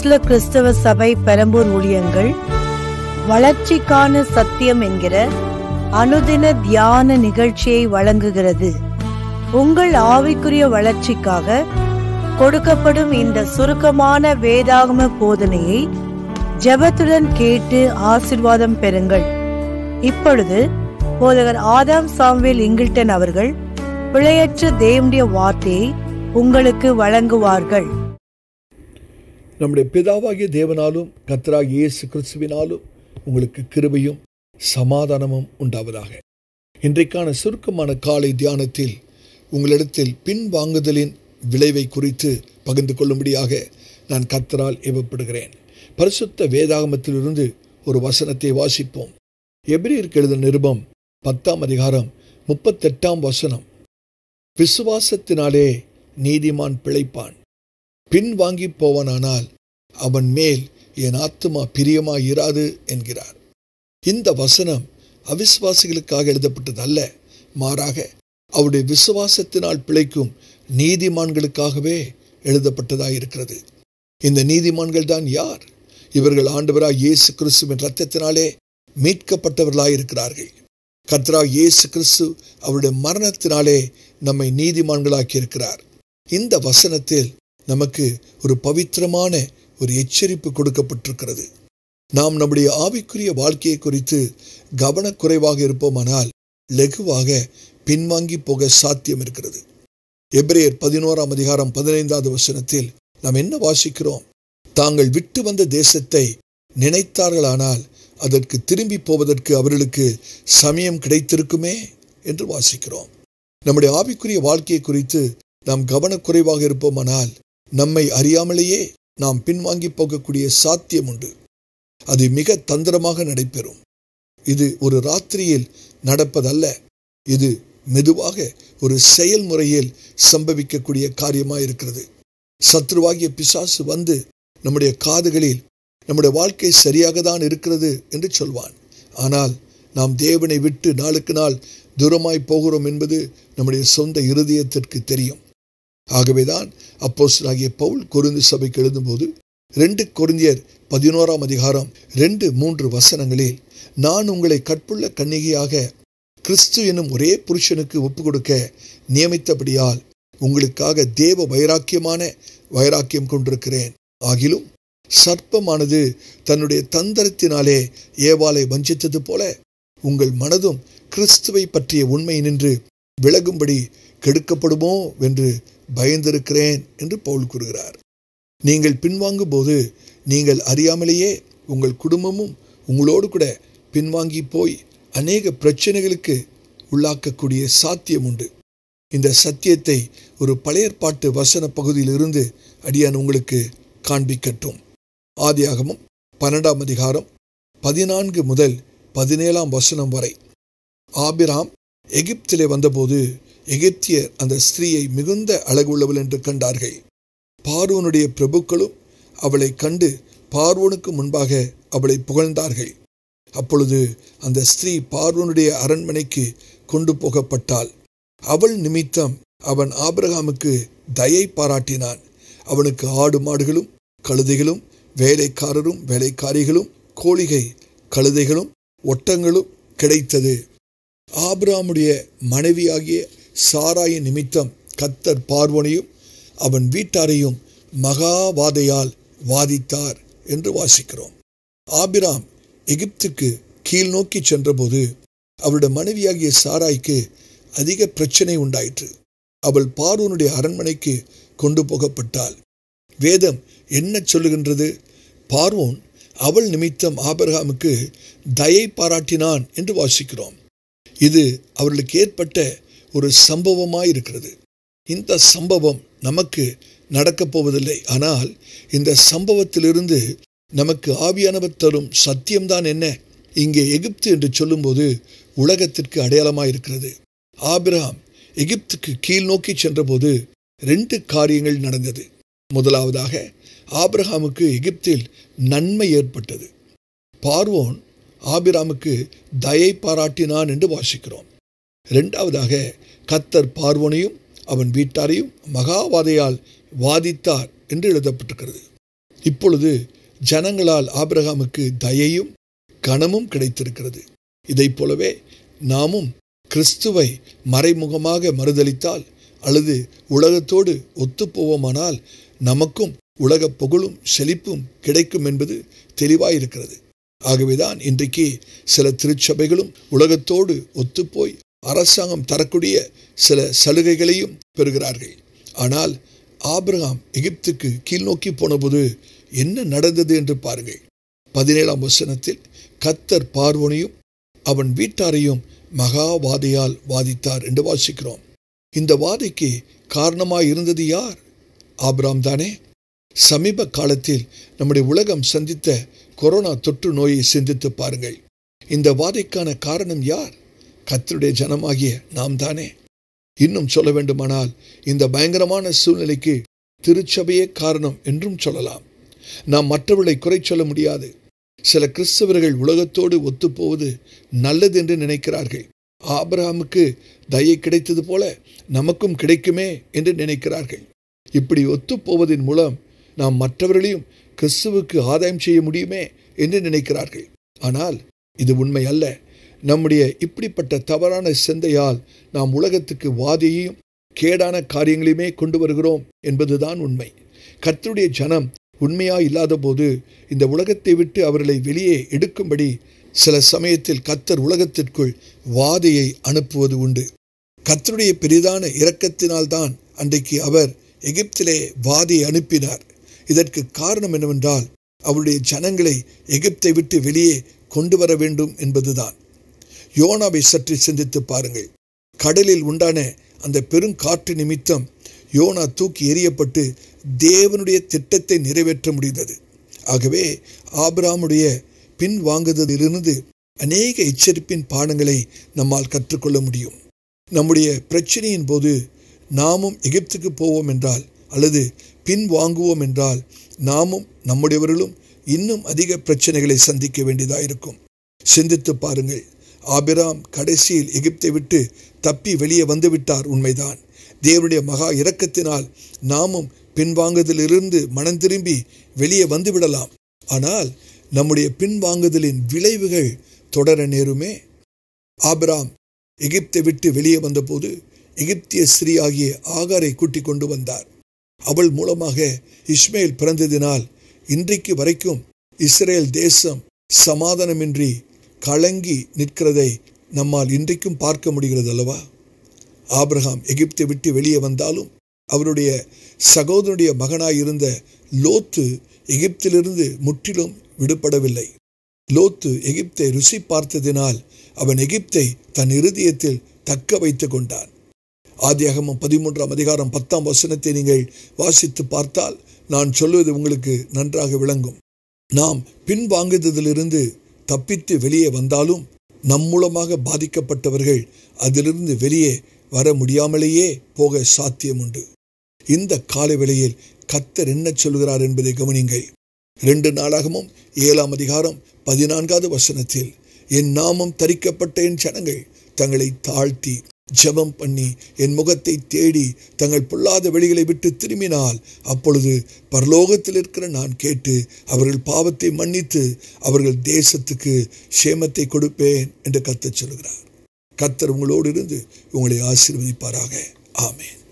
அப்போஸ்ல கிறிஸ்தவ சபை பெரம்பூர் ஊழியங்கள் வளர்ச்சிக்கான சத்தியம் என்கிற அனுதின தியான நிகழ்ச்சியை வழங்குகிறது உங்கள் ஆவிக்குரிய வளர்ச்சிக்காக கொடுக்கப்படும் இந்த சுருக்கமான வேதாகம போதனையை ஜெபத்துடன் கேட்டு ஆசிர்வாதம் பெறுங்கள் இப்பொழுது போதகர் ஆதாம் சாம்வேல் இங்கில்டன் அவர்கள் பிழையற்ற தேவனுடைய வார்த்தையை உங்களுக்கு வழங்குவார்கள் நம்முடைய பிதாவாகிய தேவனாலும் கர்த்தராகிய இயேசு கிறிஸ்துவினாலும் உங்களுக்கு கிருபையும் சமாதானமும் உண்டாவதாக இன்றைக்கான சுருக்கமான காலை தியானத்தில் உங்களிடத்தில் பின்வாங்குதலின் விளைவை குறித்து பகிர்ந்து கொள்ளும்படியாக நான் கர்த்தரால் ஏவப்படுகிறேன் பரிசுத்த வேதாகமத்திலிருந்து ஒரு வசனத்தை வாசிப்போம் எபிரியருக்கு எழுத நிருபம் பத்தாம் அதிகாரம் முப்பத்தெட்டாம் வசனம் விசுவாசத்தினாலே நீதிமான் பிழைப்பான் பின்வாங்கி போவானானால் அவன் மேல் என் ஆத்துமா பிரியமாய் இராது என்கிறார் இந்த வசனம் அவிசுவாசிகளுக்காக எழுதப்பட்டது அல்ல மாறாக அவருடைய விசுவாசத்தினால் பிழைக்கும் நீதிமான்களுக்காகவே எழுதப்பட்டதாக இருக்கிறது இந்த நீதிமான்கள் தான் யார் இவர்கள் ஆண்டவராய் இயேசு கிறிஸ்துவின் இரத்தத்தினாலே மீட்கப்பட்டவர்களாய் இருக்கிறார்கள் கத்ரா இயேசு கிறிஸ்து அவருடைய மரணத்தினாலே நம்மை நீதிமான்களாக்கி இருக்கிறார் இந்த வசனத்தில் நமக்கு ஒரு பவித்திரமான ஒரு எச்சரிப்பு கொடுக்கப்பட்டிருக்கிறது நாம் நம்முடைய ஆவிக்குரிய வாழ்க்கையை குறித்து கவனக்குறைவாக இருப்போமானால் லெகுவாக பின்வாங்கி போக சாத்தியம் இருக்கிறது எப்ரேயர் பதினோராம் அதிகாரம் பதினைந்தாவது வசனத்தில் நாம் என்ன வாசிக்கிறோம் தாங்கள் விட்டு வந்த தேசத்தை நினைத்தார்களானால் அதற்கு திரும்பி போவதற்கு அவர்களுக்கு சமயம் கிடைத்திருக்குமே என்று வாசிக்கிறோம் நம்முடைய ஆவிக்குரிய வாழ்க்கையை குறித்து நாம் கவனக்குறைவாக இருப்போமானால் நம்மை அறியாமலேயே நாம் பின்வாங்கி போகக்கூடிய சாத்தியம் உண்டு அது மிக தந்திரமாக நடைபெறும் இது ஒரு ராத்திரியில் நடப்பதல்ல இது மெதுவாக ஒரு செயல்முறையில் சம்பவிக்கக்கூடிய காரியமாக இருக்கிறது சத்ருவாகிய பிசாசு வந்து நம்முடைய காதுகளில் நம்முடைய வாழ்க்கை சரியாக தான் இருக்கிறது என்று சொல்வான் ஆனால் நாம் தேவனை விட்டு நாளுக்கு நாள் தூரமாய் போகிறோம் என்பது நம்முடைய சொந்த இருதயத்திற்கு தெரியும் ஆகவேதான் அப்போஸ்தலனாகிய பவுல் கொருந்து சபைக்கு எழுதும்போது ரெண்டு கொரிந்தியர் பதினோராம் அதிகாரம் ரெண்டு மூன்று வசனங்களில் நான் உங்களை கற்புள்ள கன்னிகையாக கிறிஸ்து என்னும் ஒரே புருஷனுக்கு ஒப்பு கொடுக்க நியமித்தபடியால் உங்களுக்காக தேவ வைராக்கியமான வைராக்கியம் கொண்டிருக்கிறேன் ஆகிலும் சர்ப்பமானது தன்னுடைய தந்திரத்தினாலே ஏவாளை வஞ்சித்தது போல உங்கள் மனதும் கிறிஸ்துவை பற்றிய உண்மை நின்று விலகும்படி கெடுக்கப்படுமோ என்று பயந்திருக்கிறேன் என்று பவுல் கூறுகிறார் நீங்கள் பின்வாங்கும் போது நீங்கள் அறியாமலேயே உங்கள் குடும்பமும் உங்களோடு கூட பின்வாங்கி போய் அநேக பிரச்சனைகளுக்கு உள்ளாக்கக்கூடிய சாத்தியம் உண்டு இந்த சத்தியத்தை ஒரு பழையற்பாட்டு வசன பகுதியிலிருந்து அடியான் உங்களுக்கு காண்பிக்கட்டும் ஆதியாகமும் பன்னெண்டாம் அதிகாரம் பதினான்கு முதல் பதினேழாம் வசனம் வரை ஆபிராம் எகிப்திலே வந்தபோது எகிப்தியர் அந்த ஸ்திரீயை மிகுந்த அழகுள்ளவள் என்று கண்டார்கள் பார்வோனுடைய பிரபுக்களும் அவளை கண்டு பார்வோனுக்கு முன்பாக அவளை புகழ்ந்தார்கள் அப்பொழுது அந்த ஸ்திரீ பார்வோனுடைய அரண்மனைக்கு கொண்டு போகப்பட்டாள் அவள் நிமித்தம் அவன் ஆபிரகாமுக்கு தயை பாராட்டினான் அவனுக்கு ஆடு மாடுகளும் கழுதைகளும் வேலைக்காரரும் வேலைக்காரிகளும் கோழிகை கழுதைகளும் ஒட்டங்களும் கிடைத்தது ஆபிராமுடைய மனைவியாகிய சாராயின் நிமித்தம் கத்தர் பார்வனையும் அவன் வீட்டாரையும் மகாவாதையால் வாதித்தார் என்று வாசிக்கிறோம் ஆபிராம் எகிப்துக்கு கீழ் நோக்கி சென்றபோது அவருடைய மனைவியாகிய சாராய்க்கு அதிக பிரச்சனை உண்டாயிற்று அவள் பார்வனுடைய அரண்மனைக்கு கொண்டு போகப்பட்டாள் வேதம் என்ன சொல்லுகின்றது பார்வோன் அவள் நிமித்தம் ஆபரகாமுக்கு தயை பாராட்டினான் என்று வாசிக்கிறோம் இது அவர்களுக்கு ஏற்பட்ட ஒரு சம்பவமாய் இருக்கிறது இந்த சம்பவம் நமக்கு நடக்கப் போவதில்லை ஆனால் இந்த சம்பவத்திலிருந்து நமக்கு ஆவியானவர் தரும் சத்தியம்தான் என்ன இங்கே எகிப்து என்று சொல்லும்போது உலகத்திற்கு அடையாளமாக இருக்கிறது ஆபிரகாம் எகிப்துக்கு கீழ் நோக்கி சென்றபோது ரெண்டு காரியங்கள் நடந்தது முதலாவதாக ஆபிரகாமுக்கு எகிப்தில் நன்மை ஏற்பட்டது பார்வோன் ஆபிராமுக்கு தயை பாராட்டினான் என்று வாசிக்கிறோம் இரண்டாவதாக கத்தர் பார்வோனையும் அவன் வீட்டாரையும் மகாவாதையால் வாதித்தார் என்று எழுதப்பட்டிருக்கிறது இப்பொழுது ஜனங்களால் ஆபிரகாமுக்கு தயையும் கனமும் கிடைத்திருக்கிறது இதைப் போலவே நாமும் கிறிஸ்துவை மறைமுகமாக மறுதளித்தால் அல்லது உலகத்தோடு ஒத்துப்போவோமானால் நமக்கும் உலக புகழும் செழிப்பும் கிடைக்கும் என்பது தெளிவாயிருக்கிறது ஆகவேதான் இன்றைக்கு சில திருச்சபைகளும் உலகத்தோடு ஒத்துப்போய் அரசாங்கம் தரக்கூடிய சில சலுகைகளையும் பெறுகிறார்கள் ஆனால் ஆபிரகாம் எகிப்துக்கு கீழ்நோக்கி போனபோது என்ன நடந்தது என்று பாருங்கள் பதினேழாம் வசனத்தில் கத்தர் பார்வோனையும் அவன் வீட்டாரையும் மகாவாதையால் வாதித்தார் என்று வாசிக்கிறோம் இந்த வாதைக்கு காரணமாய் இருந்தது யார் ஆபிராம் தானே சமீப காலத்தில் நம்முடைய உலகம் சந்தித்த கொரோனா தொற்று நோயை சிந்தித்து பாருங்கள் இந்த வாதைக்கான காரணம் யார் கத்தருடைய ஜனமாகிய நாம் தானே இன்னும் சொல்ல வேண்டுமானால் இந்த பயங்கரமான சூழ்நிலைக்கு திருச்சபையே காரணம் என்றும் சொல்லலாம் நாம் மற்றவர்களை குறை சொல்ல முடியாது சில கிறிஸ்தவர்கள் உலகத்தோடு ஒத்துப்போவது நல்லது என்று நினைக்கிறார்கள் ஆபிரகாமுக்கு தயை கிடைத்தது போல நமக்கும் கிடைக்குமே என்று நினைக்கிறார்கள் இப்படி ஒத்துப்போவதன் மூலம் நாம் மற்றவர்களையும் கிறிஸ்துவுக்கு ஆதாயம் செய்ய முடியுமே என்று நினைக்கிறார்கள் ஆனால் இது உண்மை அல்ல நம்முடைய இப்படிப்பட்ட தவறான சிந்தையால் நாம் உலகத்துக்கு வாதியையும் கேடான காரியங்களையுமே கொண்டு வருகிறோம் என்பதுதான் உண்மை கர்த்தருடைய ஜனம் உண்மையா இல்லாத போது இந்த உலகத்தை விட்டு அவர்களை வெளியே எடுக்கும்படி சில சமயத்தில் கத்தர் உலகத்திற்குள் வாதையை அனுப்புவது உண்டு கத்தருடைய பெரிதான இரக்கத்தினால்தான் அன்றைக்கு அவர் எகிப்திலே வாதியை அனுப்பினார் இதற்கு காரணம் என்னவென்றால் அவருடைய ஜனங்களை எகிப்தை விட்டு வெளியே கொண்டு வர வேண்டும் என்பதுதான் யோனாவை சற்று சிந்தித்து பாருங்கள் கடலில் உண்டான அந்த பெருங்காற்று நிமித்தம் யோனா தூக்கி எறியப்பட்டு தேவனுடைய திட்டத்தை நிறைவேற்ற முடிந்தது ஆகவே ஆபிராமுடைய பின் வாங்குதலிலிருந்து அநேக எச்சரிப்பின் பாடங்களை நம்மால் கற்றுக்கொள்ள முடியும் நம்முடைய பிரச்சனையின் போது நாமும் எகிப்துக்கு போவோம் என்றால் அல்லது பின் வாங்குவோம் என்றால் நாமும் நம்முடையவர்களும் இன்னும் அதிக பிரச்சனைகளை சந்திக்க வேண்டியதாயிருக்கும் சிந்தித்து பாருங்கள் ஆபிராம் கடைசியில் எகிப்தை விட்டு தப்பி வெளியே வந்துவிட்டார் உண்மைதான் தேவனுடைய மகா இரக்கத்தினால் நாமும் பின்வாங்குதலிருந்து மனம் திரும்பி வெளியே வந்துவிடலாம் ஆனால் நம்முடைய பின்வாங்குதலின் விளைவுகள் தொடர நேருமே ஆபிராம் எகிப்தை விட்டு வெளியே வந்தபோது எகிப்திய ஸ்ரீ ஆகிய ஆகாரை கூட்டிக் கொண்டு வந்தார் அவள் மூலமாக இஸ்மேல் பிறந்ததினால் இன்றைக்கு வரைக்கும் இஸ்ரேல் தேசம் சமாதானமின்றி கலங்கி நிற்கிறதை நம்மால் இன்றைக்கும் பார்க்க முடிகிறது அல்லவா ஆபிரகாம் எகிப்தை விட்டு வெளியே வந்தாலும் அவருடைய சகோதரனுடைய மகனாயிருந்த லோத்து எகிப்திலிருந்து முற்றிலும் விடுபடவில்லை லோத்து எகிப்தை ருசி பார்த்ததினால் அவன் எகிப்தை தன் இருதயத்தில் தக்க வைத்துக் கொண்டான் ஆதியாகமம் பதிமூன்றாம் அதிகாரம் பத்தாம் வசனத்தை நீங்கள் வாசித்து பார்த்தால் நான் சொல்வது உங்களுக்கு நன்றாக விளங்கும் நாம் பின்வாங்குதலிருந்து தப்பித்து வெளியே வந்தாலும் நம் மூலமாக பாதிக்கப்பட்டவர்கள் அதிலிருந்து வெளியே வர முடியாமலேயே போக சாத்தியம் உண்டு இந்த காலை வேளையில் கத்தர் என்ன சொல்கிறார் என்பதை கவனிங்கள் ரெண்டு நாளாகமும் ஏழாம் அதிகாரம் பதினான்காவது வசனத்தில் என் நாமம் தரிக்கப்பட்ட என் ஜனங்கள் தங்களை தாழ்த்தி ஜெபம் பண்ணி என் முகத்தை தேடி தங்கள் பொல்லாத வெளிகளை விட்டு திரும்பினால் அப்பொழுது பரலோகத்தில் இருக்கிற நான் கேட்டு அவர்கள் பாவத்தை மன்னித்து அவர்கள் தேசத்துக்கு சேமத்தை கொடுப்பேன் என்று கத்தச் சொல்கிறார் கத்தர் உங்களோடு இருந்து உங்களை ஆசீர்வதிப்பாராக ஆமேன்